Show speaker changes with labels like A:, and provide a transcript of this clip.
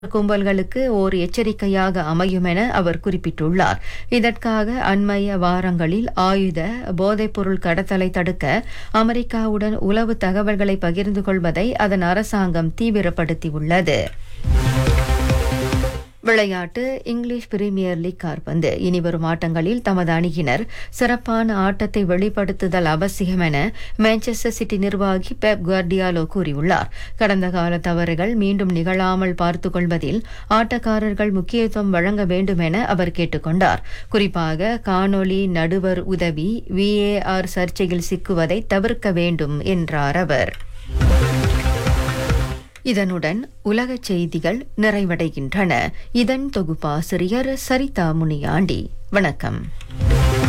A: கும்பல்களுக்கு ஓர் எச்சரிக்கையாக அமையும் என அவர் குறிப்பிட்டுள்ளார் இதற்காக அண்மைய வாரங்களில் ஆயுத போதைப்பொருள் கடத்தலை தடுக்க அமெரிக்காவுடன் உளவு தகவல்களை பகிர்ந்து கொள்வதை அதன் அரசாங்கம் தீவிரப்படுத்தியுள்ளது விளையாட்டு இங்கிலீஷ் பிரீமியர் லீக் கால்பந்து இனிவரும் ஆட்டங்களில் தமது அணியினர் சிறப்பான ஆட்டத்தை வெளிப்படுத்துதல் அவசியம் என மான்செஸ்டர் சிட்டி நிர்வாகி பெப் குவார்டியாலோ கூறியுள்ளார் கடந்த கால தவறுகள் மீண்டும் நிகழாமல் பார்த்துக் கொள்வதில் ஆட்டக்காரர்கள் முக்கியத்துவம் வழங்க வேண்டும் என அவர் கேட்டுக்கொண்டார் குறிப்பாக காணொலி நடுவர் உதவி விஏஆர் சர்ச்சையில் சிக்குவதை தவிர்க்க வேண்டும் என்றார் அவர் இதனுடன் உலகச் செய்திகள் நிறைவடைகின்றன இதன் தொகுப்பாசிரியர் சரிதா முனியாண்டி வணக்கம்